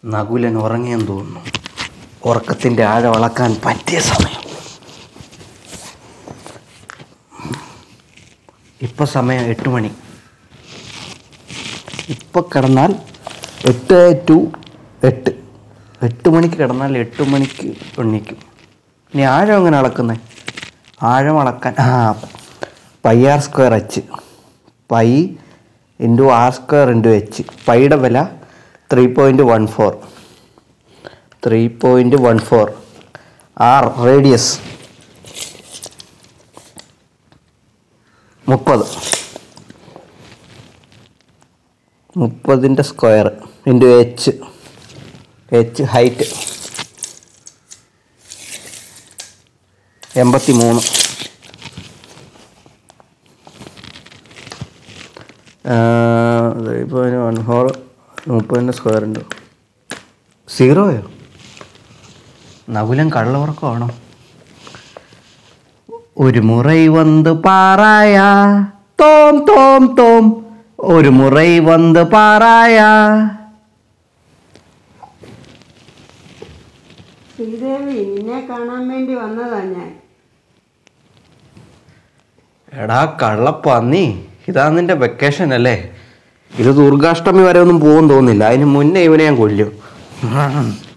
നകുലൻ ഉറങ്ങിയെന്ന് തോന്നുന്നു ഉറക്കത്തിൻ്റെ ആഴം അളക്കാൻ പറ്റിയ സമയം ഇപ്പം സമയം എട്ട് മണി ഇപ്പം കിടന്നാൽ എട്ട് ടു എട്ട് എട്ട് മണിക്ക് കിടന്നാൽ എട്ട് മണിക്ക് എണ്ണിക്കും ഇനി ആഴം എങ്ങനെ അളക്കുന്നത് ആഴം അളക്കാൻ ആ pi R square H pi into R square into H പൈയുടെ വില three point one four three point one four R radius മുപ്പത് മുപ്പതിൻ്റെ square into H H height എൺപത്തി മൂന്ന് ഇപ്പോൾ വൺ ഫോർ മുപ്പതിൻ്റെ സ്ക്വയർ ഉണ്ട് സീറോയോ നകുലം കള്ളവർക്കമാണോ ഒരു മുறை வந்து பாராயா തോം തോം തോം ഒരു മുறை வந்து பாராயா ശ്രീദേവി നിന്നെ കാണാൻ വേണ്ടി വന്നതാ ഞാൻ എടാ കള്ളപ്പന്നി ഇതാ നിന്റെ വെക്കേഷൻ അല്ലേ ഇത് ദുർഗാഷ്ടമി വരെ ഒന്നും പോകും തോന്നില്ല അതിന് മുന്നേ ഇവനെ ഞാൻ കൊല്ലും